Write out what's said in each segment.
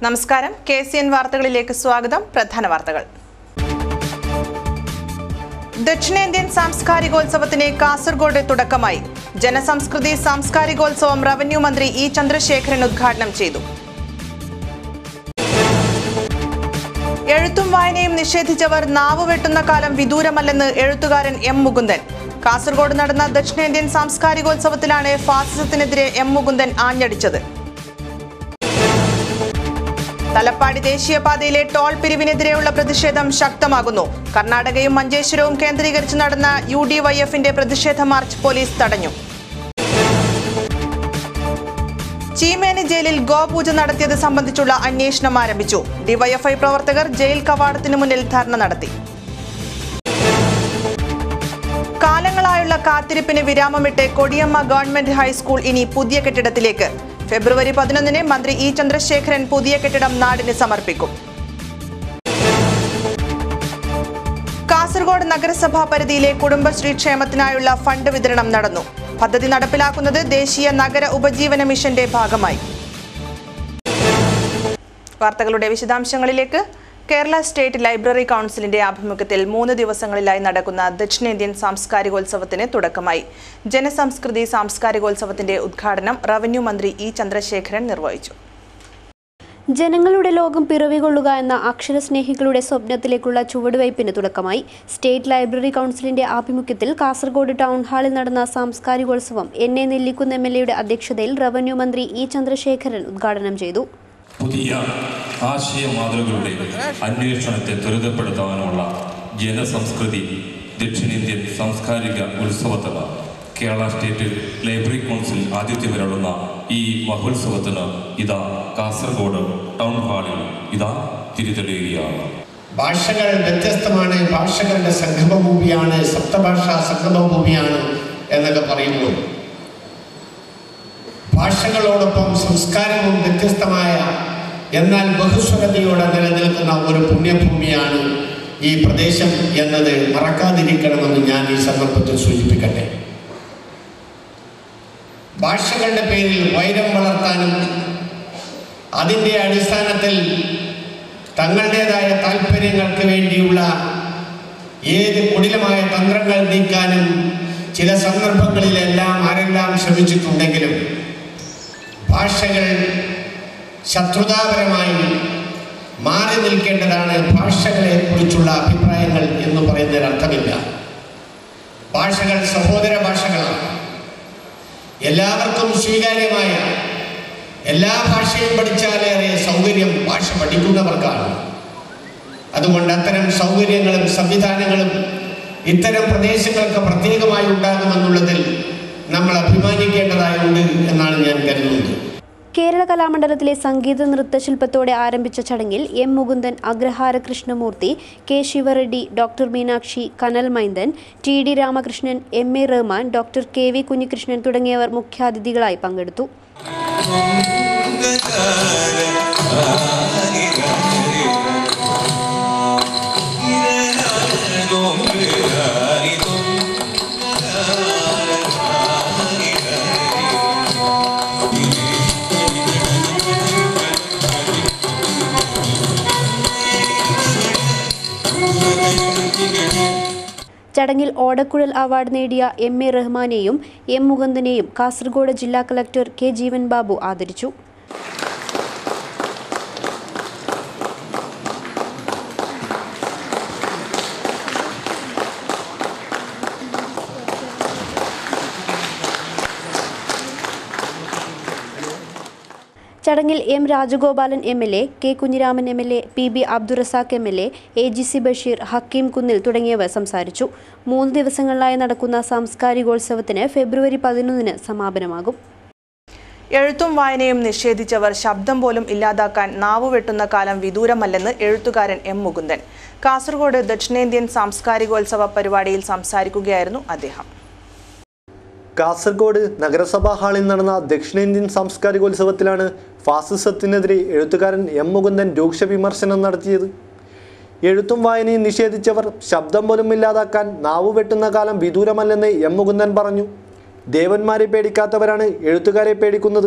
നമസ്കാരം K C N വാർത്തകളിലേക്ക് സ്വാഗതം പ്രധാന വാർത്തകൾ ദക്ഷിണേന്ത്യൻ സാംസ്കാരികോത്സവത്തിന് കാസർഗോഡ് തുടക്കമായി ജനസംസ്കൃതി സാംസ്കാരികോത്സവം റവന്യൂ മന്ത്രി ഇ ചന്ദ്രശേഖരൻ ഉദ്ഘാടനം ചെയ്തു എഴുത്തും വായനയും നിഷേധിച്ചവർ നാവ് വെട്ടുന്ന കാലം വിദൂരമല്ലെന്ന് എഴുത്തുകാരൻ എം മുകുന്ദൻ കാസർഗോഡ് നടന്ന ദക്ഷിണേന്ത്യൻ സാംസ്കാരികോത്സവത്തിലാണ് ഫാസിസത്തിനെതിരെ എം മുകുന്ദൻ ആഞ്ഞടിച്ചത് തലപ്പാടി ദേശീയപാതയിലെ ടോൾ പിരിവിനെതിരെയുള്ള പ്രതിഷേധം ശക്തമാകുന്നു കർണാടകയും മഞ്ചേശ്വരവും കേന്ദ്രീകരിച്ച് നടന്ന യു ഡി വൈ എഫിന്റെ പ്രതിഷേധ മാർച്ച് പോലീസ് തടഞ്ഞു ചീമേനി ജയിലിൽ ഗോപൂജ നടത്തിയത് സംബന്ധിച്ചുള്ള അന്വേഷണം ആരംഭിച്ചു ഡിവൈഎഫ്ഐ പ്രവർത്തകർ ജയിൽ കവാടത്തിന് മുന്നിൽ ധർണ നടത്തി കാലങ്ങളായുള്ള കാത്തിരിപ്പിന് വിരാമമിട്ട് കൊടിയമ്മ ഗവൺമെന്റ് ഹൈസ്കൂൾ ഇനി പുതിയ കെട്ടിടത്തിലേക്ക് ഫെബ്രുവരി പതിനൊന്നിന് മന്ത്രി ഇ ചന്ദ്രശേഖരൻ പുതിയ കെട്ടിടം നാടിന് സമർപ്പിക്കും കാസർഗോഡ് നഗരസഭാ പരിധിയിലെ കുടുംബശ്രീ ക്ഷേമത്തിനായുള്ള ഫണ്ട് വിതരണം നടന്നു പദ്ധതി നടപ്പിലാക്കുന്നത് ദേശീയ നഗര ഉപജീവന മിഷന്റെ ഭാഗമായി വാർത്തകളുടെ വിശദാംശങ്ങളിലേക്ക് കേരള സ്റ്റേറ്റ് ലൈബ്രറി കൗൺസിലിന്റെ ആഭിമുഖ്യത്തിൽ മൂന്ന് ദിവസങ്ങളിലായി നടക്കുന്ന ദക്ഷിണേന്ത്യൻ സാംസ്കാരികോത്സവത്തിന് തുടക്കമായി ജനസംസ്കൃതി സാംസ്കാരികോത്സവത്തിന്റെ ഉദ്ഘാടനം റവന്യൂ മന്ത്രി ഇ ചന്ദ്രശേഖരൻ നിർവഹിച്ചു ജനങ്ങളുടെ ലോകം പിറവികൊള്ളുക എന്ന അക്ഷരസ്നേഹികളുടെ സ്വപ്നത്തിലേക്കുള്ള ചുവടുവയ്പ്പിന് തുടക്കമായി സ്റ്റേറ്റ് ലൈബ്രറി കൗൺസിലിന്റെ ആഭിമുഖ്യത്തിൽ കാസർഗോഡ് ടൗൺ ഹാളിൽ നടന്ന സാംസ്കാരികോത്സവം N A Nellikkunnu M L എയുടെ അധ്യക്ഷതയിൽ റവന്യൂ മന്ത്രി ഇ ചന്ദ്രശേഖരൻ ഉദ്ഘാടനം ചെയ്തു പുതിയ ആശയ മാതൃകകളുടെ അന്വേഷണത്തെ ത്വരിതപ്പെടുത്താനുള്ള ജനസംസ്കൃതി ദക്ഷിണേന്ത്യൻ സാംസ്കാരിക ഉത്സവത്തിന് കേരള സ്റ്റേറ്റ് ലൈബ്രറി കൗൺസിൽ ആതിഥ്യമരുളുന്ന ഈ മഹോത്സവത്തിന് ഇതാ കാസർഗോഡ് ടൗൺ ഹാളിൽ ഇതാ തിരിതെളിയുകയാണ് ഭാഷകൾ വ്യത്യസ്തമാണ് ഭാഷകളുടെ സംഗമഭൂമിയാണ് സപ്തഭാഷാ സംഗമഭൂമിയാണ് എന്നൊക്കെ പറയുമ്പോൾ ഭാഷകളോടൊപ്പം സംസ്കാരവും വ്യത്യസ്തമായ എന്നാൽ ബഹുസ്വരതയോടെ നിലനിൽക്കുന്ന ഒരു പുണ്യഭൂമിയാണ് ഈ പ്രദേശം എന്നത് മറക്കാതിരിക്കണമെന്ന് ഞാൻ ഈ സന്ദർഭത്തിൽ സൂചിപ്പിക്കട്ടെ ഭാഷകളുടെ പേരിൽ വൈരം വളർത്താനും അതിൻ്റെ അടിസ്ഥാനത്തിൽ തങ്ങളുടേതായ താല്പര്യങ്ങൾക്ക് വേണ്ടിയുള്ള ഏത് കുടിലമായ തന്ത്രങ്ങൾ നീക്കാനും ചില സന്ദർഭങ്ങളിലെല്ലാം ആരെല്ലാം ശ്രമിച്ചിട്ടുണ്ടെങ്കിലും ഭാഷകൾ ശത്രുതാപരമായി മാറി നിൽക്കേണ്ടതാണ് ഭാഷകളെ കുറിച്ചുള്ള അഭിപ്രായങ്ങൾ എന്ന് പറയുന്നതിന് അർത്ഥമില്ല ഭാഷകൾ സഹോദര ഭാഷകളാണ് എല്ലാവർക്കും സ്വീകാര്യമായ എല്ലാ ഭാഷയും പഠിച്ചാലേറെ സൗകര്യം ഭാഷ പഠിക്കുന്നവർക്കാണ് അതുകൊണ്ട് അത്തരം സൗകര്യങ്ങളും സംവിധാനങ്ങളും ഇത്തരം പ്രദേശങ്ങൾക്ക് പ്രത്യേകമായി ഉണ്ടാകുമെന്നുള്ളതിൽ നമ്മൾ അഭിമാനിക്കേണ്ടതായുണ്ട് എന്നാണ് ഞാൻ കരുതുന്നത് കേരള കലാമണ്ഡലത്തിലെ സംഗീത നൃത്തശില്പത്തോടെ ആരംഭിച്ച ചടങ്ങിൽ M Mukundan Agrahara Krishnamurthy K Sivareddy doctor Meenakshi Kanal Maindan T D Ramakrishnan M A Rahman doctor K V Kunhikrishnan തുടങ്ങിയവർ മുഖ്യാതിഥികളായി പങ്കെടുത്തു ചടങ്ങിൽ ഓടക്കുഴൽ അവാർഡ് നേടിയ എം എ റഹ്മാനെയും എം മുകുന്ദനെയും കാസർഗോഡ് ജില്ലാ കളക്ടർ കെ ജീവൻ ബാബു ആദരിച്ചു ചടങ്ങിൽ M Rajagopalan M L A K Kunhiraman M L A P B Abdurazak M L A A G C Basheer Hakeem Kunnil തുടങ്ങിയവർ സംസാരിച്ചു മൂന്ന് ദിവസങ്ങളിലായി നടക്കുന്ന സാംസ്കാരികോത്സവത്തിന് ഫെബ്രുവരി പതിനൊന്നിന് സമാപനമാകും എഴുത്തും വായനയും നിഷേധിച്ചവർ ശബ്ദം പോലും ഇല്ലാതാക്കാൻ നാവു വെട്ടുന്ന കാലം വിദൂരമല്ലെന്ന് എഴുത്തുകാരൻ എം മുകുന്ദൻ കാസർഗോഡ് ദക്ഷിണേന്ത്യൻ സാംസ്കാരികോത്സവ പരിപാടിയിൽ സംസാരിക്കുകയായിരുന്നു അദ്ദേഹം കാസർഗോഡ് നഗരസഭാ ഹാളിൽ നടന്ന ദക്ഷിണേന്ത്യൻ സാംസ്കാരികോത്സവത്തിലാണ് ഫാസിസത്തിനെതിരെ എഴുത്തുകാരൻ എം മുകുന്ദൻ രൂക്ഷ വിമർശനം നടത്തിയത് എഴുത്തും വായനയും നിഷേധിച്ചവർ ശബ്ദം പോലും ഇല്ലാതാക്കാൻ നാവു വെട്ടുന്ന കാലം വിദൂരമല്ലെന്ന് എം മുകുന്ദൻ പറഞ്ഞു ദേവന്മാരെ പേടിക്കാത്തവരാണ് എഴുത്തുകാരെ പേടിക്കുന്നത്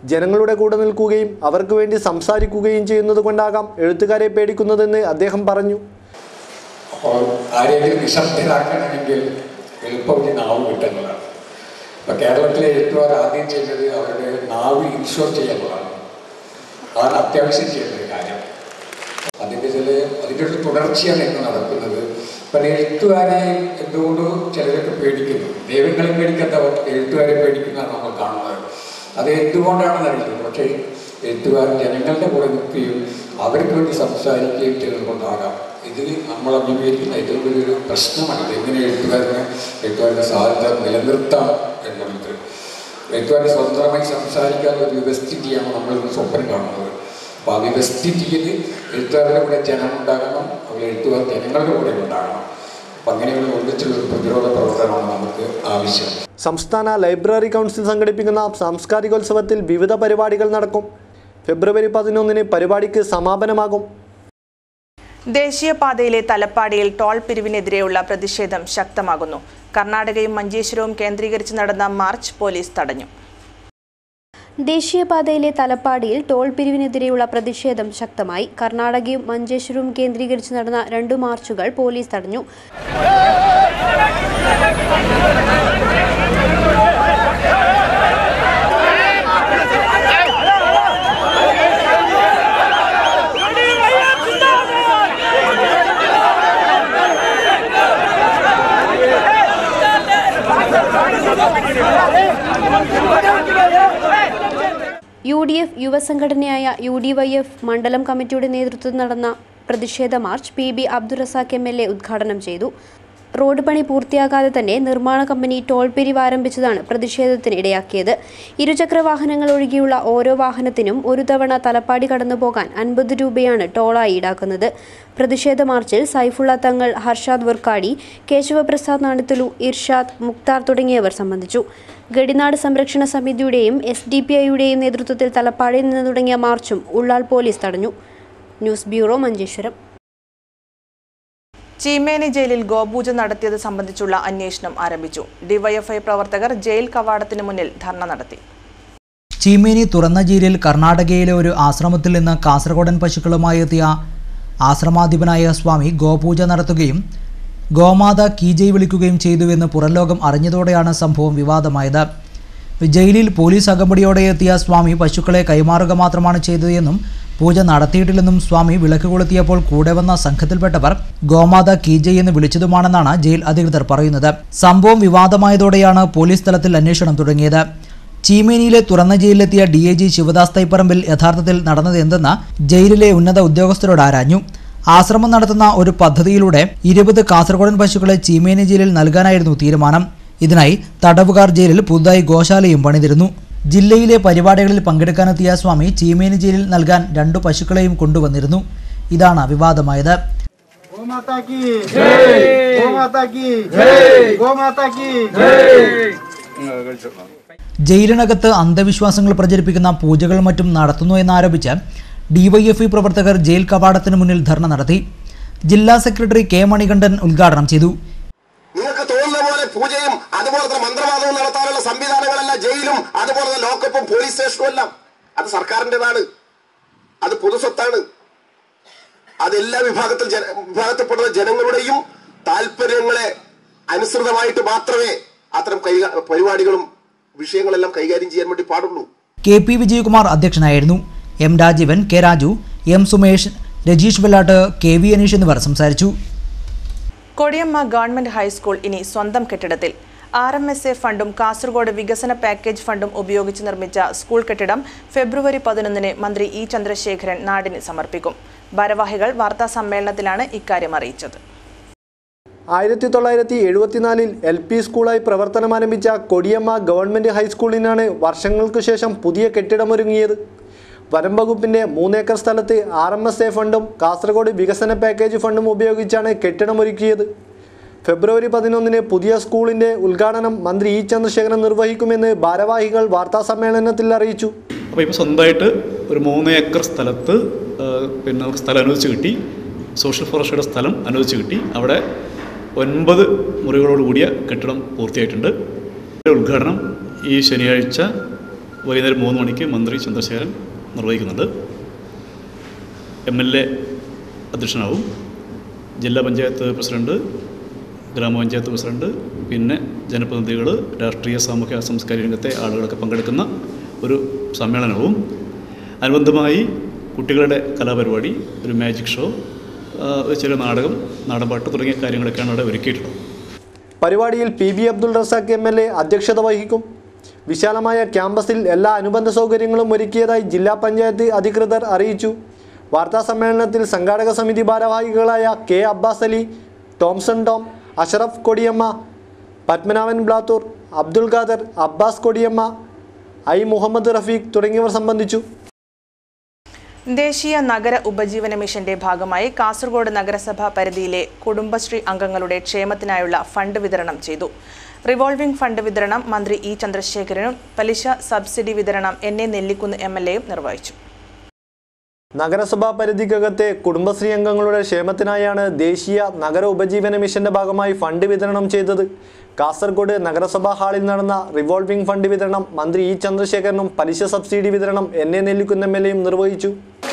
ജനങ്ങളുടെ കൂടെ നിൽക്കുകയും അവർക്ക് വേണ്ടി സംസാരിക്കുകയും ചെയ്യുന്നത് കൊണ്ടാകാം എഴുത്തുകാരെ പേടിക്കുന്നതെന്ന് അദ്ദേഹം പറഞ്ഞു അപ്പോൾ ആരെങ്കിലും നിശബ്ദരാക്കണമെങ്കിൽ എളുപ്പം ഒരു നാവ് കിട്ടുന്നതാണ് ഇപ്പം കേരളത്തിലെ എഴുത്തുകാർ ആദ്യം ചെയ്തത് അവരുടെ നാവ് ഇൻഷുർ ചെയ്യുന്നതാണ് അതാണ് അത്യാവശ്യം ചെയ്യുന്ന ഒരു കാര്യം അതിൻ്റെ ചില അതിൻ്റെ ഒരു തുടർച്ചയാണ് ഇന്ന് നടക്കുന്നത് പല എഴുത്തുകാരെ എന്തുകൊണ്ട് ചിലരൊക്കെ പേടിക്കുന്നു ദൈവങ്ങളെ പേടിക്കാത്തവർ എഴുത്തുകാരെ പേടിക്കുന്നതാണ് നമ്മൾ കാണുന്നത് അത് എന്തുകൊണ്ടാണെന്ന് അറിയില്ല പക്ഷേ എഴുത്തുകാർ ജനങ്ങളുടെ കൂടെ നിൽക്കുകയും അവർക്ക് വേണ്ടി സംസാരിക്കുകയും ചെയ്യുന്നതുകൊണ്ടാകാം ഇതിൽ നമ്മൾ അഭിമുഖീകരിക്കുന്ന ഏറ്റവും വലിയൊരു പ്രശ്നമാണ് എങ്ങനെ എഴുത്തുകാരന് എഴുത്തുകാരുടെ സ്വാതന്ത്ര്യം നിലനിർത്താം എന്നുള്ളത് എഴുത്തുകാരെ സ്വതന്ത്രമായി സംസാരിക്കാനുള്ള ഒരു വ്യവസ്ഥിതിയാണ് നമ്മൾ ഇന്ന് സ്വപ്നം കാണുന്നത് അപ്പോൾ ആ വ്യവസ്ഥിതിയിൽ എഴുത്തുകാരുടെ കൂടെ ജനമുണ്ടാകണം അവർ എഴുത്തുകാർ ജനങ്ങളുടെ കൂടെ ഉണ്ടാകണം അപ്പം അങ്ങനെയുള്ള ഒന്നിച്ചുള്ള ഒരു പ്രതിരോധ പ്രവർത്തനമാണ് നമുക്ക് ആവശ്യം സംസ്ഥാന ലൈബ്രറി കൗൺസിൽ സംഘടിപ്പിക്കുന്ന സാംസ്കാരികോത്സവത്തിൽ വിവിധ പരിപാടികൾ നടക്കും ഫെബ്രുവരി പതിനൊന്നിന് പരിപാടിക്ക് സമാപനമാകും ദേശീയപാതയിലെ തലപ്പാടിയിൽ ടോൾ പിരിവിനെതിരെയുള്ള പ്രതിഷേധം ശക്തമാകുന്നു കർണാടകയും മഞ്ചേശ്വരവും കേന്ദ്രീകരിച്ച് നടന്ന മാർച്ച് പോലീസ് തടഞ്ഞു ദേശീയപാതയിലെ തലപ്പാടിയിൽ ടോൾ പിരിവിനെതിരെയുള്ള പ്രതിഷേധം ശക്തമായി കർണാടകയും മഞ്ചേശ്വരവും കേന്ദ്രീകരിച്ച് നടന്ന രണ്ടു മാർച്ചുകൾ പോലീസ് തടഞ്ഞു യു ഡി എഫ് യുവസംഘടനയായ യു ഡി വൈ എഫ് മണ്ഡലം കമ്മിറ്റിയുടെ നേതൃത്വത്തിൽ നടന്ന പ്രതിഷേധ march P B Abdurazak M L A ഉദ്ഘാടനം ചെയ്തു റോഡ് പണി പൂർത്തിയാകാതെ തന്നെ നിർമ്മാണ കമ്പനി ടോൾ പിരിവ് ആരംഭിച്ചതാണ് പ്രതിഷേധത്തിന് ഇടയാക്കിയത് ഇരുചക്ര വാഹനങ്ങൾ ഒഴികെയുള്ള ഓരോ വാഹനത്തിനും ഒരു തവണ തലപ്പാടി കടന്നു പോകാൻ അൻപത് രൂപയാണ് ടോളായി ഈടാക്കുന്നത് പ്രതിഷേധ മാർച്ചിൽ സൈഫുള്ള തങ്ങൾ ഹർഷാദ് വർക്കാടി കേശവപ്രസാദ് നാണിത്തുലു ഇർഷാദ് മുക്താർ തുടങ്ങിയവർ സംബന്ധിച്ചു ഗഡിനാട് സംരക്ഷണ സമിതിയുടെയും എസ് ഡി പി ഐയുടെയും നേതൃത്വത്തിൽ തലപ്പാടിയിൽ നിന്ന് തുടങ്ങിയ മാർച്ചും ഉള്ളാൾ പോലീസ് തടഞ്ഞു ന്യൂസ് ബ്യൂറോ മഞ്ചേശ്വരം ചീമേനി ജയിലിൽ ഗോപൂജ നടത്തിയത് സംബന്ധിച്ചുള്ള അന്വേഷണം ആരംഭിച്ചു ഡിവൈഎഫ്ഐ പ്രവർത്തകർ ജയിൽ കവാടത്തിന് മുന്നിൽ ധർണ നടത്തി ചീമേനി തുറന്ന ജയിലിൽ കർണാടകയിലെ ഒരു ആശ്രമത്തിൽ നിന്ന് കാസർഗോഡൻ പശുക്കളുമായി എത്തിയ ആശ്രമാധിപനായ സ്വാമി ഗോപൂജ നടത്തുകയും ഗോമാത കീജയ് വിളിക്കുകയും ചെയ്തുവെന്ന് പുറംലോകം അറിഞ്ഞതോടെയാണ് സംഭവം വിവാദമായത് ജയിലിൽ പോലീസ് അകമ്പടിയോടെ എത്തിയ സ്വാമി പശുക്കളെ കൈമാറുക മാത്രമാണ് ചെയ്തതെന്നും പൂജ നടത്തിയിട്ടില്ലെന്നും സ്വാമി വിളക്ക് കൊളുത്തിയപ്പോൾ കൂടെ വന്ന സംഘത്തിൽപ്പെട്ടവർ ഗോമാത കീജയ് എന്ന് വിളിച്ചതുമാണെന്നാണ് ജയിൽ അധികൃതർ പറയുന്നത് സംഭവം വിവാദമായതോടെയാണ് പോലീസ് തലത്തിൽ അന്വേഷണം തുടങ്ങിയത് ചീമേനിയിലെ തുറന്ന ജയിലിലെത്തിയ D I G Sivadas Thaiparambil യഥാർത്ഥത്തിൽ നടന്നത് എന്തെന്ന് ജയിലിലെ ഉന്നത ഉദ്യോഗസ്ഥരോട് ആരാഞ്ഞു ആശ്രമം നടത്തുന്ന ഒരു പദ്ധതിയിലൂടെ ഇരുപത് കാസർഗോഡൻ പശുക്കളെ ചീമേനി ജയിലിൽ നൽകാനായിരുന്നു തീരുമാനം ഇതിനായി തടവുകാർ ജയിലിൽ പുതുതായി ഗോശാലയും പണിതിരുന്നു ജില്ലയിലെ പരിപാടികളിൽ പങ്കെടുക്കാനെത്തിയ സ്വാമി ചീമേനി ജയിലിൽ നൽകാൻ രണ്ടു പശുക്കളെയും കൊണ്ടുവന്നിരുന്നു ഇതാണ് വിവാദമായത് गोमाता की जय गोमाता की जय गोमाता की ജയിലിനകത്ത് അന്ധവിശ്വാസങ്ങൾ പ്രചരിപ്പിക്കുന്ന പൂജകൾ മറ്റും നടത്തുന്നു എന്നാരോപിച്ച് ഡിവൈഎഫ്ഐ പ്രവർത്തകർ ജയിൽ കവാടത്തിന് മുന്നിൽ ധർണ നടത്തി ജില്ലാ സെക്രട്ടറി കെ മണികണ്ഠൻ ഉദ്ഘാടനം ചെയ്തു നിങ്ങൾക്ക് തോന്നുന്ന പോലെ പൂജയും അതുപോലെ തന്നെ മന്ത്രവാദവും നടത്താനുള്ള സംവിധാനങ്ങളല്ല ജയിലും അതുപോലെ തന്നെ ലോക്കപ്പും പോലീസ് സ്റ്റേഷനും എല്ലാം അത് സർക്കാരിൻ്റെതാണ് അത് പൊതുസ്വത്താണ് അത് എല്ലാ വിഭാഗത്തിൽ ജന വിഭാഗത്തിൽപ്പെടുന്ന ജനങ്ങളുടെയും താല്പര്യങ്ങളെ അനുസൃതമായിട്ട് മാത്രമേ അത്തരം കൈകാ പരിപാടികളും വിഷയങ്ങളെല്ലാം കൈകാര്യം ചെയ്യാൻ വേണ്ടി പാടുള്ളൂ കെ പി വിജയകുമാർ അധ്യക്ഷനായിരുന്നു M Rajeevan K Raju M Sumesh Rajeesh Vellattu K V Aneesh എന്നിവർ സംസാരിച്ചു കൊടിയമ്മ ഗവൺമെന്റ് ഹൈസ്കൂൾ ഇനി സ്വന്തം കെട്ടിടത്തിൽ ആർ എം എസ് എ ഫണ്ടും കാസർഗോഡ് വികസന പാക്കേജ് ഫണ്ടും ഉപയോഗിച്ച് നിർമ്മിച്ച സ്കൂൾ കെട്ടിടം ഫെബ്രുവരി പതിനൊന്നിന് മന്ത്രി ഇ ചന്ദ്രശേഖരൻ നാടിന് സമർപ്പിക്കും ഭാരവാഹികൾ വാർത്താ സമ്മേളനത്തിലാണ് ഇക്കാര്യം അറിയിച്ചത് ആയിരത്തി തൊള്ളായിരത്തി എഴുപത്തിനാലിൽ എൽ പി സ്കൂളായി പ്രവർത്തനമാരംഭിച്ച കൊടിയമ്മ ഗവൺമെൻറ് ഹൈസ്കൂളിനാണ് വർഷങ്ങൾക്ക് ശേഷം പുതിയ കെട്ടിടമൊരുങ്ങിയത് വനം വകുപ്പിൻ്റെ മൂന്നേക്കർ സ്ഥലത്ത് ആർ എം എസ് എ ഫണ്ടും കാസർഗോഡ് വികസന പാക്കേജ് ഫണ്ടും ഉപയോഗിച്ചാണ് കെട്ടിടമൊരുക്കിയത് ഫെബ്രുവരി പതിനൊന്നിന് പുതിയ സ്കൂളിൻ്റെ ഉദ്ഘാടനം മന്ത്രി ഇ ചന്ദ്രശേഖരൻ നിർവഹിക്കുമെന്ന് ഭാരവാഹികൾ വാർത്താസമ്മേളനത്തിൽ അറിയിച്ചു അപ്പോൾ ഇപ്പോൾ സ്വന്തമായിട്ട് ഒരു മൂന്ന് ഏക്കർ സ്ഥലത്ത് ആ, പിന്നെ നമുക്ക് സ്ഥലം അനുവദിച്ച് കിട്ടി സോഷ്യൽ ഫോറസ്റ്റിയുടെ സ്ഥലം അനുവദിച്ച് കിട്ടി അവിടെ ഒൻപത് മുറികളോട് കൂടിയ കെട്ടിടം പൂർത്തിയായിട്ടുണ്ട് ഇതിന്റെ ഉദ്ഘാടനം ഈ ശനിയാഴ്ച വൈകുന്നേരം മൂന്ന് മണിക്ക് മന്ത്രി ചന്ദ്രശേഖരൻ നിർവഹിക്കുന്നുണ്ട് എം എൽ എ അധ്യക്ഷനാവും ജില്ലാ പഞ്ചായത്ത് പ്രസിഡന്റ് ഗ്രാമപഞ്ചായത്ത് പ്രസിഡന്റ് പിന്നെ ജനപ്രതിനിധികൾ രാഷ്ട്രീയ സാമൂഹ്യ സാംസ്കാരിക രംഗത്തെ ആളുകളൊക്കെ പങ്കെടുക്കുന്ന ഒരു സമ്മേളനവും അനുബന്ധമായി കുട്ടികളുടെ കലാപരിപാടി ഒരു മാജിക് ഷോ ആ, ഒരു ചെറിയ നാടകം നാടൻപാട്ട് തുടങ്ങിയ കാര്യങ്ങളൊക്കെയാണ് അവിടെ ഒരുക്കിയിട്ടുള്ളത് പരിപാടിയിൽ P B Abdul Razak M L A അധ്യക്ഷത വഹിക്കും വിശാലമായ ക്യാമ്പസിൽ എല്ലാ അനുബന്ധ സൗകര്യങ്ങളും ഒരുക്കിയതായി ജില്ലാ പഞ്ചായത്ത് അധികൃതർ അറിയിച്ചു വാർത്താ സമ്മേളനത്തിൽ സംഘാടക സമിതി ഭാരവാഹികളായ കെ അബ്ബാസ് അലി ടോംസൺ ടോം അഷറഫ് കൊടിയമ്മ പത്മനാഭൻ ബ്ലാത്തൂർ അബ്ദുൽ ഖാദർ അബ്ബാസ് കൊടിയമ്മ ഐ മുഹമ്മദ് റഫീഖ് തുടങ്ങിയവർ സംബന്ധിച്ചു ദേശീയ നഗര ഉപജീവന മിഷന്റെ ഭാഗമായി കാസർഗോഡ് നഗരസഭാ പരിധിയിലെ കുടുംബശ്രീ അംഗങ്ങളുടെ ക്ഷേമത്തിനായുള്ള ഫണ്ട് വിതരണം ചെയ്തു റിവോൾവിംഗ് ഫണ്ട് വിതരണം മന്ത്രി ഇ ചന്ദ്രശേഖരനും പലിശ സബ്സിഡി വിതരണം N A Nellikkunnu M L എയും നിർവഹിച്ചു നഗരസഭാ പരിധിക്കകത്തെ കുടുംബശ്രീ അംഗങ്ങളുടെ ക്ഷേമത്തിനായാണ് ദേശീയ നഗര ഉപജീവന മിഷന്റെ ഭാഗമായി ഫണ്ട് വിതരണം ചെയ്തത് കാസർഗോഡ് നഗരസഭാ ഹാളിൽ നടന്ന റിവോൾവിംഗ് ഫണ്ട് വിതരണം മന്ത്രി ഇ ചന്ദ്രശേഖരനും പലിശ സബ്സിഡി വിതരണം N A Nellikkunnu M L എയും നിർവഹിച്ചു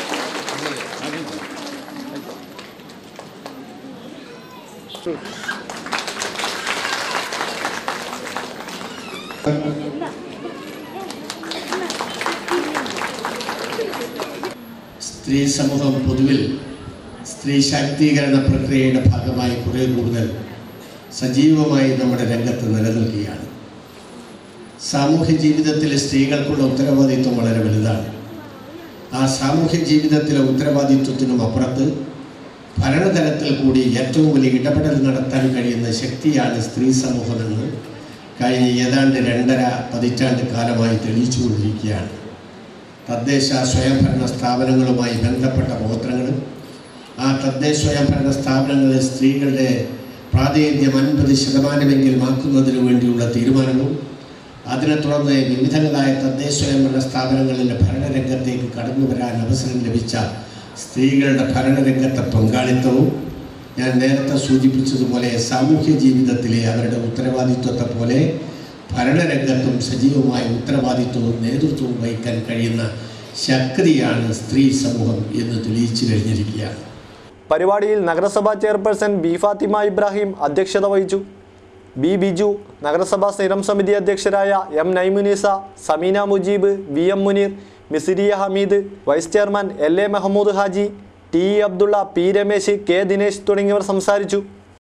സ്ത്രീ സമൂഹം പൊതുവിൽ സ്ത്രീ ശാക്തീകരണ പ്രക്രിയയുടെ ഭാഗമായി കുറേ കൂടുതൽ സജീവമായി നമ്മുടെ രംഗത്ത് നിലനിൽക്കുകയാണ് സാമൂഹ്യ ജീവിതത്തിൽ സ്ത്രീകൾക്കുള്ള ഉത്തരവാദിത്വം വളരെ വലുതാണ് ആ സാമൂഹ്യ ജീവിതത്തിലെ ഉത്തരവാദിത്വത്തിനും അപ്പുറത്ത് ഭരണതലത്തിൽ കൂടി ഏറ്റവും വലിയ ഇടപെടൽ നടത്താൻ കഴിയുന്ന ശക്തിയാണ് സ്ത്രീ സമൂഹമെന്ന് കഴിഞ്ഞ ഏതാണ്ട് രണ്ടര പതിറ്റാണ്ട് കാലമായി തെളിയിച്ചുകൊണ്ടിരിക്കുകയാണ് തദ്ദേശ സ്വയംഭരണ സ്ഥാപനങ്ങളുമായി ബന്ധപ്പെട്ട പ്രവർത്തനങ്ങളും ആ തദ്ദേശ സ്വയംഭരണ സ്ഥാപനങ്ങളിലെ സ്ത്രീകളുടെ പ്രാതിനിധ്യം അൻപത് ശതമാനമെങ്കിലും ആക്കുന്നതിനു വേണ്ടിയുള്ള തീരുമാനവും അതിനെ തുടർന്ന് വിവിധങ്ങളായ തദ്ദേശ സ്വയംഭരണ സ്ഥാപനങ്ങളിലെ ഭരണരംഗത്തേക്ക് കടന്നു വരാൻ അവസരം ലഭിച്ച സ്ത്രീകളുടെ ഭരണരംഗത്തെ പങ്കാളിത്തവും ഞാൻ നേരത്തെ സൂചിപ്പിച്ചതുപോലെ സാമൂഹ്യ ജീവിതത്തിലെ അവരുടെ ഉത്തരവാദിത്വത്തെ പോലെ ഭരണരംഗത്തും സജീവമായ ഉത്തരവാദിത്വവും നേതൃത്വവും വഹിക്കാൻ കഴിയുന്ന ശക്തിയാണ് സ്ത്രീ സമൂഹം എന്ന് തെളിയിച്ചു കഴിഞ്ഞിരിക്കുകയാണ് പരിപാടിയിൽ നഗരസഭാ ചെയർപേഴ്സൺ ബി ഫാത്തിമ ഇബ്രാഹിം അധ്യക്ഷത വഹിച്ചു ബി ബിജു നഗരസഭാ സ്ഥിരം സമിതി അധ്യക്ഷരായ M Naimunisa Sameena Mujeeb V M Muneer Misiriya Hameed vice chairman L A Mehmood Haji T E Abdulla P Ramesh K Dinesh തുടങ്ങിയവർ സംസാരിച്ചു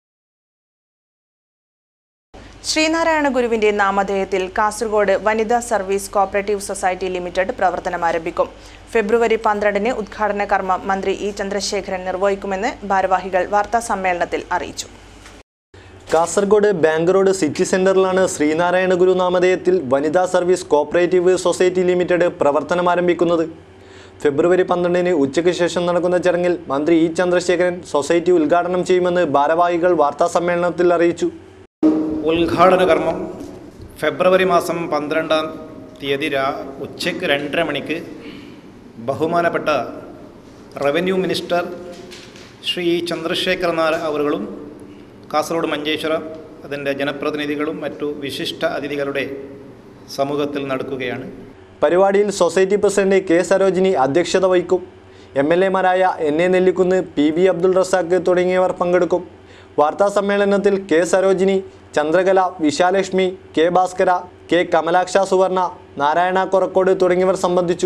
ശ്രീനാരായണ ഗുരുവിന്റെ നാമധേയത്തിൽ കാസർഗോഡ് വനിതാ സർവീസ് കോപ്പറേറ്റീവ് സൊസൈറ്റി ലിമിറ്റഡ് പ്രവർത്തനം ആരംഭിക്കും ഫെബ്രുവരി പന്ത്രണ്ടിന് ഉദ്ഘാടന കർമ്മം മന്ത്രി ഇ ചന്ദ്രശേഖരൻ നിർവഹിക്കുമെന്ന് ഭാരവാഹികൾ വാർത്താ സമ്മേളനത്തിൽ അറിയിച്ചു കാസർഗോഡ് ബാങ്ക് റോഡ് സിറ്റി സെന്ററിലാണ് ശ്രീനാരായണ ഗുരു നാമധേയത്തിൽ വനിതാ സർവീസ് കോപ്പറേറ്റീവ് സൊസൈറ്റി ലിമിറ്റഡ് പ്രവർത്തനം ആരംഭിക്കുന്നത് ഫെബ്രുവരി പന്ത്രണ്ടിന് ഉച്ചയ്ക്ക് ശേഷം നടക്കുന്ന ചടങ്ങിൽ മന്ത്രി ഇ ചന്ദ്രശേഖരൻ സൊസൈറ്റി ഉദ്ഘാടനം ചെയ്യുമെന്ന് ഭാരവാഹികൾ വാർത്താ സമ്മേളനത്തിൽ അറിയിച്ചു ഉദ്ഘാടന കർമ്മം ഫെബ്രുവരി മാസം പന്ത്രണ്ടാം തീയതി രാ ഉച്ചയ്ക്ക് രണ്ടര മണിക്ക് ബഹുമാനപ്പെട്ട റവന്യൂ മിനിസ്റ്റർ ശ്രീ ചന്ദ്രശേഖർ നായർ അവറുകളും കാസർഗോഡ് മഞ്ചേശ്വരം അതിൻ്റെ ജനപ്രതിനിധികളും മറ്റു വിശിഷ്ട അതിഥികളുടെ സമൂഹത്തിൽ നടക്കുകയാണ് പരിപാടിയിൽ സൊസൈറ്റി പ്രസിഡന്റ് കെ സരോജിനി അധ്യക്ഷത വഹിക്കും എം എൽ എമാരായ N A Nellikkunnu P B Abdul Razak തുടങ്ങിയവർ പങ്കെടുക്കും വാർത്താ സമ്മേളനത്തിൽ K Sarojini Chandrakala Vishalakshmi K Bhaskara K Kamalaksha Suvarna Narayana കൊറക്കോട് തുടങ്ങിയവർ സംബന്ധിച്ചു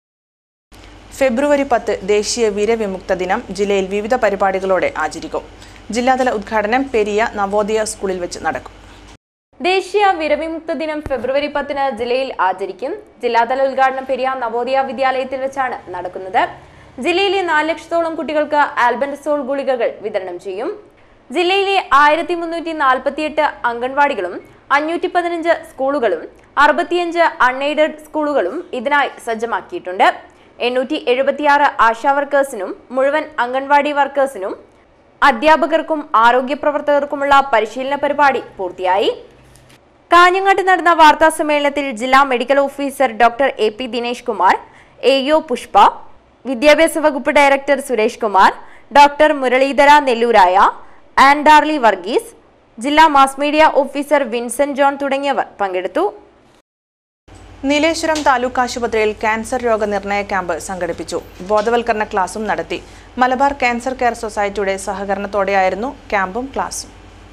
ഫെബ്രുവരി പത്ത് ദേശീയ വീരവിമുക്ത ദിനം ജില്ലയിൽ വിവിധ പരിപാടികളോടെ ആചരിക്കും ജില്ലാതല ഉദ്ഘാടനം പെരിയ നവോദയ സ്കൂളിൽ വെച്ച് നടക്കും ദേശീയ വിരവിമുക്ത ദിനം ഫെബ്രുവരി പത്തിന് ജില്ലയിൽ ആചരിക്കും ജില്ലാതല ഉദ്ഘാടനം പെരിയ നവോദയ വിദ്യാലയത്തിൽ വെച്ചാണ് നടക്കുന്നത് ജില്ലയിലെ നാല് ലക്ഷത്തോളം കുട്ടികൾക്ക് ആൽബൻഡസോൾ ഗുളികകൾ വിതരണം ചെയ്യും ജില്ലയിലെ ആയിരത്തി മുന്നൂറ്റി നാൽപ്പത്തിയെട്ട് അംഗൻവാടികളും അഞ്ഞൂറ്റി പതിനഞ്ച് സ്കൂളുകളും അറുപത്തിയഞ്ച് അൺഎയ്ഡഡ് സ്കൂളുകളും ഇതിനായി സജ്ജമാക്കിയിട്ടുണ്ട് എണ്ണൂറ്റി എഴുപത്തിയാറ് ആശാ വർക്കേഴ്സിനും മുഴുവൻ അംഗൻവാടി വർക്കേഴ്സിനും അധ്യാപകർക്കും ആരോഗ്യ പ്രവർത്തകർക്കുമുള്ള പരിശീലന പരിപാടി പൂർത്തിയായി കാഞ്ഞങ്ങാട്ട് നടന്ന വാർത്താ സമ്മേളനത്തിൽ ജില്ലാ medical officer doctor A P Dinesh Kumar A O Pushpa വിദ്യാഭ്യാസ വകുപ്പ് ഡയറക്ടർ സുരേഷ് കുമാർ ഡോക്ടർ മുരളീധര നെല്ലൂരായ ആൻ ഡാർലി വർഗീസ് ജില്ലാ mass media officer Vincent John തുടങ്ങിയവർ പങ്കെടുത്തു നീലേശ്വരം താലൂക്ക് ആശുപത്രിയിൽ ക്യാൻസർ രോഗനിർണയ ക്യാമ്പ് സംഘടിപ്പിച്ചു ബോധവൽക്കരണ ക്ലാസും നടത്തി മലബാർ ക്യാൻസർ കെയർ സൊസൈറ്റിയുടെ സഹകരണത്തോടെയായിരുന്നു ക്യാമ്പും ക്ലാസും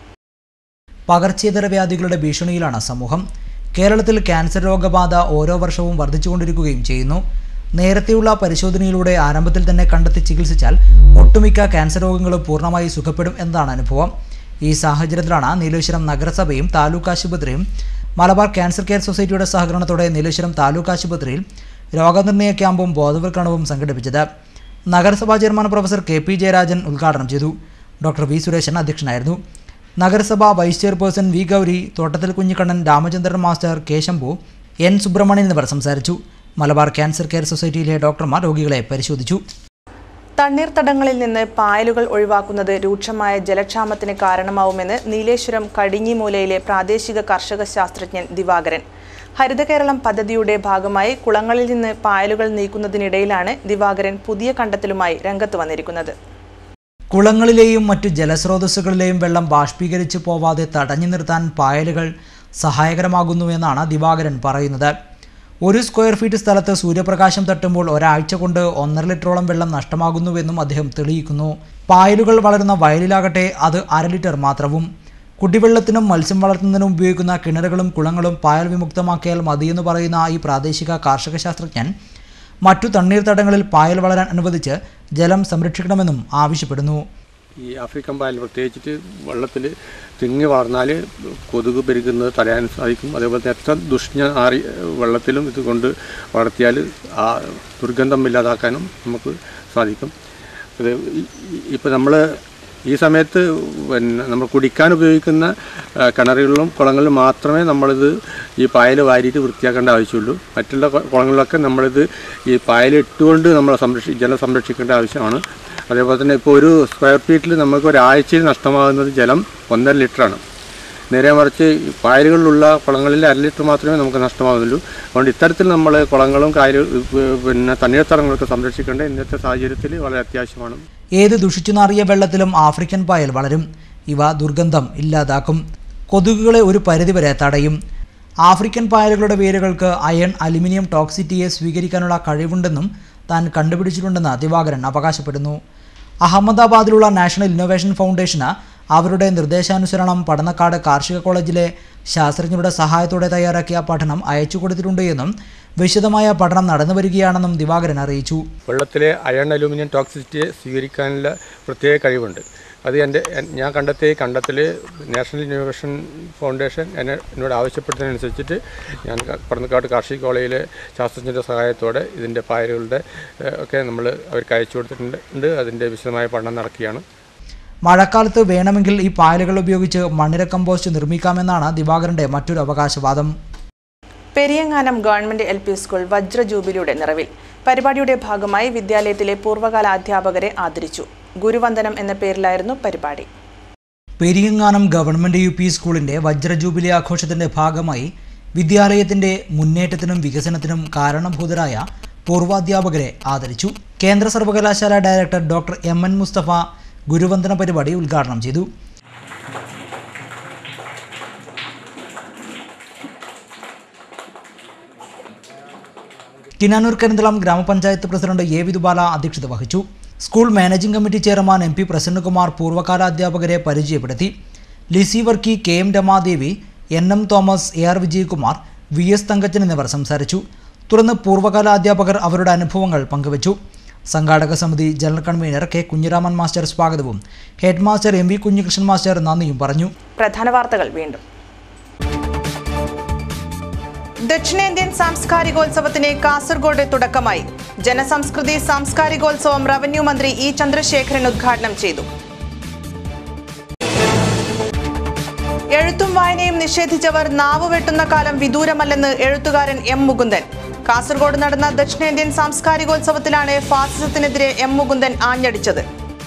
പകർച്ചേതര വ്യാധികളുടെ ഭീഷണിയിലാണ് സമൂഹം കേരളത്തിൽ ക്യാൻസർ രോഗബാധ ഓരോ വർഷവും വർദ്ധിച്ചുകൊണ്ടിരിക്കുകയും ചെയ്യുന്നു നേരത്തെയുള്ള പരിശോധനയിലൂടെ ആരംഭത്തിൽ തന്നെ കണ്ടെത്തി ചികിത്സിച്ചാൽ ഒട്ടുമിക്ക ക്യാൻസർ രോഗങ്ങളും പൂർണ്ണമായി സുഖപ്പെടും എന്നതാണ് അനുഭവം ഈ സാഹചര്യത്തിലാണ് നീലേശ്വരം നഗരസഭയും താലൂക്ക് ആശുപത്രിയും മലബാർ ക്യാൻസർ കെയർ സൊസൈറ്റിയുടെ സഹകരണത്തോടെ നീലേശ്വരം താലൂക്ക് ആശുപത്രിയിൽ രോഗനിർണയ ക്യാമ്പും ബോധവൽക്കരണവും സംഘടിപ്പിച്ചത് നഗരസഭാ chairman professor K P Jayarajan ഉദ്ഘാടനം ചെയ്തു ഡോക്ടർ വി സുരേശൻ അധ്യക്ഷനായിരുന്നു നഗരസഭ vice chairperson V Gowri Thottathil Kunhikannan Ramachandran master K Shambhu N Subramanian എന്നിവർ സംസാരിച്ചു മലബാർ ക്യാൻസർ കെയർ സൊസൈറ്റിയിലെ ഡോക്ടർമാർ രോഗികളെ പരിശോധിച്ചു തണ്ണീർത്തടങ്ങളിൽ നിന്ന് പായലുകൾ ഒഴിവാക്കുന്നത് രൂക്ഷമായ ജലക്ഷാമത്തിന് കാരണമാവുമെന്ന് നീലേശ്വരം കടിഞ്ഞിമൂലയിലെ പ്രാദേശിക കർഷക ശാസ്ത്രജ്ഞൻ ദിവാകരൻ ഹരിത കേരളം പദ്ധതിയുടെ ഭാഗമായി കുളങ്ങളിൽ നിന്ന് പായലുകൾ നീക്കുന്നതിനിടയിലാണ് ദിവാകരൻ പുതിയ കണ്ടെത്തലുമായി രംഗത്ത് വന്നിരിക്കുന്നത് കുളങ്ങളിലെയും മറ്റു ജലസ്രോതസ്സുകളിലെയും വെള്ളം ബാഷ്പീകരിച്ചു പോവാതെ തടഞ്ഞു നിർത്താൻ പായലുകൾ സഹായകരമാകുന്നുവെന്നാണ് ദിവാകരൻ പറയുന്നത് ഒരു സ്ക്വയർ ഫീറ്റ് സ്ഥലത്ത് സൂര്യപ്രകാശം തട്ടുമ്പോൾ ഒരാഴ്ച കൊണ്ട് ഒന്നര ലിറ്ററോളം വെള്ളം നഷ്ടമാകുന്നുവെന്നും അദ്ദേഹം തെളിയിക്കുന്നു പായലുകൾ വളരുന്ന വയലിലാകട്ടെ അത് അര ലിറ്റർ മാത്രവും കുടിവെള്ളത്തിനും മത്സ്യം വളർത്തുന്നതിനും ഉപയോഗിക്കുന്ന കിണറുകളും കുളങ്ങളും പായൽ വിമുക്തമാക്കിയാൽ മതിയെന്ന് പറയുന്ന ഈ പ്രാദേശിക കാർഷിക ശാസ്ത്രജ്ഞൻ മറ്റു തണ്ണീർത്തടങ്ങളിൽ പായൽ വളരാൻ അനുവദിച്ച് ജലം സംരക്ഷിക്കണമെന്നും ആവശ്യപ്പെടുന്നു ഈ ആഫ്രിക്കൻ പായൽ പ്രത്യേകിച്ചിട്ട് വെള്ളത്തിൽ തിങ്ങി വളർന്നാൽ കൊതുക് പെരുകുന്നത് തടയാൻ സാധിക്കും അതേപോലെ തന്നെ എത്ര ദുഷ്ണ ആറി വെള്ളത്തിലും ഇത് കൊണ്ട് വളർത്തിയാൽ ആ ദുർഗന്ധം ഇല്ലാതാക്കാനും നമുക്ക് സാധിക്കും അത് ഇപ്പം നമ്മൾ ഈ സമയത്ത് പിന്നെ നമ്മൾ കുടിക്കാൻ ഉപയോഗിക്കുന്ന ആ, കിണറുകളിലും കുളങ്ങളിലും മാത്രമേ നമ്മളിത് ഈ പായൽ വാരിയിട്ട് വൃത്തിയാക്കേണ്ട ആവശ്യമുള്ളൂ മറ്റുള്ള കു- കുളങ്ങളിലൊക്കെ നമ്മളിത് ഈ പായൽ ഇട്ടുകൊണ്ട് നമ്മൾ സംരക്ഷി ജലം സംരക്ഷിക്കേണ്ട ആവശ്യമാണ് അതേപോലെ തന്നെ ഇപ്പോൾ ഒരു സ്ക്വയർ ഫീറ്റിൽ നമുക്ക് ഒരാഴ്ചയിൽ നഷ്ടമാകുന്നത് ജലം ഒന്നര ലിറ്ററാണ് നേരെ മറിച്ച് ഈ പായലുകളിലുള്ള കുളങ്ങളിൽ അര ലിറ്റർ മാത്രമേ നമുക്ക് നഷ്ടമാകുന്നുള്ളൂ അതുകൊണ്ട് ഇത്തരത്തിൽ നമ്മൾ കുളങ്ങളും കായൽ പിന്നെ തണ്ണീർത്തടങ്ങളൊക്കെ സംരക്ഷിക്കേണ്ട ഇന്നത്തെ സാഹചര്യത്തിൽ വളരെ അത്യാവശ്യമാണ് ഏത് ദുഷിച്ചു നാറിയ വെള്ളത്തിലും ആഫ്രിക്കൻ പായൽ വളരും ഇവ ദുർഗന്ധം ഇല്ലാതാക്കും കൊതുകുകളെ ഒരു പരിധിവരെ തടയും ആഫ്രിക്കൻ പായലുകളുടെ വേരുകൾക്ക് അയൺ അലുമിനിയം ടോക്സിറ്റിയെ സ്വീകരിക്കാനുള്ള കഴിവുണ്ടെന്നും താൻ കണ്ടുപിടിച്ചിട്ടുണ്ടെന്ന് ദിവാകരൻ അവകാശപ്പെടുന്നു അഹമ്മദാബാദിലുള്ള നാഷണൽ ഇന്നൊവേഷൻ ഫൗണ്ടേഷന് അവരുടെ നിർദ്ദേശാനുസരണം പഠനക്കാട് കാർഷിക കോളേജിലെ ശാസ്ത്രജ്ഞരുടെ സഹായത്തോടെ തയ്യാറാക്കിയ പഠനം അയച്ചു കൊടുത്തിട്ടുണ്ട് എന്നും വിശദമായ പഠനം നടന്നു വരികയാണെന്നും ദിവാകരൻ അറിയിച്ചു വെള്ളത്തിലെ അയൺ അലൂമിനിയം ടോക്സിറ്റിയെ സ്വീകരിക്കാനുള്ള പ്രത്യേക കഴിവുണ്ട് അത് എൻ്റെ എൻ- ഞാൻ കണ്ടെത്തിയ ഈ കണ്ടെത്തൽ നാഷണൽ ഇന്നോവേഷൻ ഫൗണ്ടേഷൻ എന്നെ എന്നോട് ആവശ്യപ്പെട്ടതിനനുസരിച്ചിട്ട് ഞാൻ ക- പടന്നക്കാട് കാർഷിക കോളേജിലെ ശാസ്ത്രജ്ഞരുടെ സഹായത്തോടെ ഇതിൻ്റെ പായലുകളുടെ ഏഹ്, ഒക്കെ നമ്മൾ അവർക്ക് അയച്ചു കൊടുത്തിട്ടുണ്ട് ഉണ്ട് അതിൻ്റെ വിശദമായ പഠനം നടക്കുകയാണ് മഴക്കാലത്ത് വേണമെങ്കിൽ ഈ പായലുകൾ ഉപയോഗിച്ച് മണ്ണിര കമ്പോസ്റ്റ് നിർമ്മിക്കാമെന്നാണ് ദിവാകരന്റെ മറ്റൊരു അവകാശവാദം Periyanganam government L P school വജ്ര ജൂബിലിയുടെ നിറവിൽ പരിപാടിയുടെ ഭാഗമായി വിദ്യാലയത്തിലെ പൂർവ്വകാല അധ്യാപകരെ ആദരിച്ചു ഗുരുവന്ദനം എന്ന പേരിലായിരുന്നു പരിപാടി പെരിയങ്ങാനം ഗവൺമെന്റ് യു പി സ്കൂളിന്റെ വജ്ര ജൂബിലി ആഘോഷത്തിന്റെ ഭാഗമായി വിദ്യാലയത്തിന്റെ മുന്നേറ്റത്തിനും വികസനത്തിനും കാരണഭൂതരായ പൂർവാധ്യാപകരെ ആദരിച്ചു കേന്ദ്ര സർവകലാശാല director doctor M N Mustafa ഗുരുവന്ദന പരിപാടി ഉദ്ഘാടനം ചെയ്തു കിനാനൂർ കരിന്തളം ഗ്രാമപഞ്ചായത്ത് പ്രസിഡന്റ് എ വിധുബാല അധ്യക്ഷത വഹിച്ചു school managing committee chairman M P Prasannakumar പൂർവ്വകാല അധ്യാപകരെ പരിചയപ്പെടുത്തി Lissy Varkey K M Ramadevi N M Thomas A R Vijayakumar V S Thankachan എന്നിവർ സംസാരിച്ചു തുടർന്ന് പൂർവ്വകാല അധ്യാപകർ അവരുടെ അനുഭവങ്ങൾ പങ്കുവച്ചു സംഘാടക സമിതി general convener K Kunhiraman master സ്വാഗതവും head master M V Kunhikrishnan master നന്ദിയും പറഞ്ഞു പ്രധാന വാർത്തകൾ വീണ്ടും ദക്ഷിണേന്ത്യൻ സാംസ്കാരികോത്സവത്തിന് കാസർഗോഡ് തുടക്കമായി ജനസംസ്കൃതി സാംസ്കാരികോത്സവം റവന്യൂ മന്ത്രി ഇ ചന്ദ്രശേഖരൻ ഉദ്ഘാടനം ചെയ്തു എഴുത്തും വായനയും നിഷേധിച്ചവർ നാവ് വെട്ടുന്ന കാലം വിദൂരമല്ലെന്ന് എഴുത്തുകാരൻ എം മുകുന്ദൻ കാസർഗോഡ് നടന്ന ദക്ഷിണേന്ത്യൻ സാംസ്കാരികോത്സവത്തിലാണ് ഫാസിസത്തിനെതിരെ എം മുകുന്ദൻ ആഞ്ഞടിച്ചത്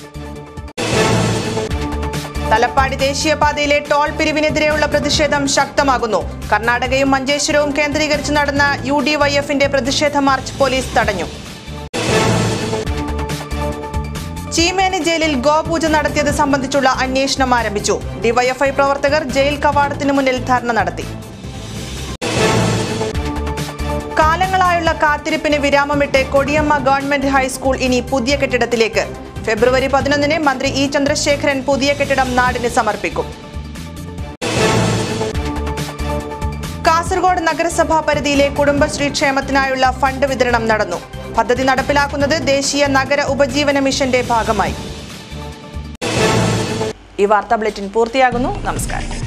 തലപ്പാടി ദേശീയപാതയിലെ ടോൾ പിരിവിനെതിരെയുള്ള പ്രതിഷേധം ശക്തമാകുന്നു കർണാടകയും മഞ്ചേശ്വരവും കേന്ദ്രീകരിച്ച് നടന്ന യു ഡി വൈ എഫിന്റെ പ്രതിഷേധ മാർച്ച് പോലീസ് തടഞ്ഞു ചീമേനി ജയിലിൽ ഗോപൂജ നടത്തിയത് സംബന്ധിച്ചുള്ള അന്വേഷണം ആരംഭിച്ചു ഡിവൈഎഫ്ഐ പ്രവർത്തകർ ജയിൽ കവാടത്തിന് മുന്നിൽ ധർണ നടത്തി വർഷങ്ങളുള്ള കാത്തിരിപ്പിന് വിരാമമിട്ട് കൊടിയമ്മ ഗവൺമെന്റ് ഹൈസ്കൂൾ ഇനി പുതിയ കെട്ടിടത്തിലേക്ക് ഫെബ്രുവരി പതിനൊന്നിന് മന്ത്രി ഇ ചന്ദ്രശേഖരൻ പുതിയ കെട്ടിടം നാടിന് സമർപ്പിക്കും കാസർഗോഡ് നഗരസഭാ പരിധിയിലെ കുടുംബശ്രീ ക്ഷേമത്തിനായുള്ള ഫണ്ട് വിതരണം നടന്നു പദ്ധതി നടപ്പിലാക്കുന്നത് ദേശീയ നഗര ഉപജീവന മിഷന്റെ ഭാഗമായി ഈ വാർത്താ ബുള്ളറ്റിൻ പൂർത്തിയാകുന്നു നമസ്കാരം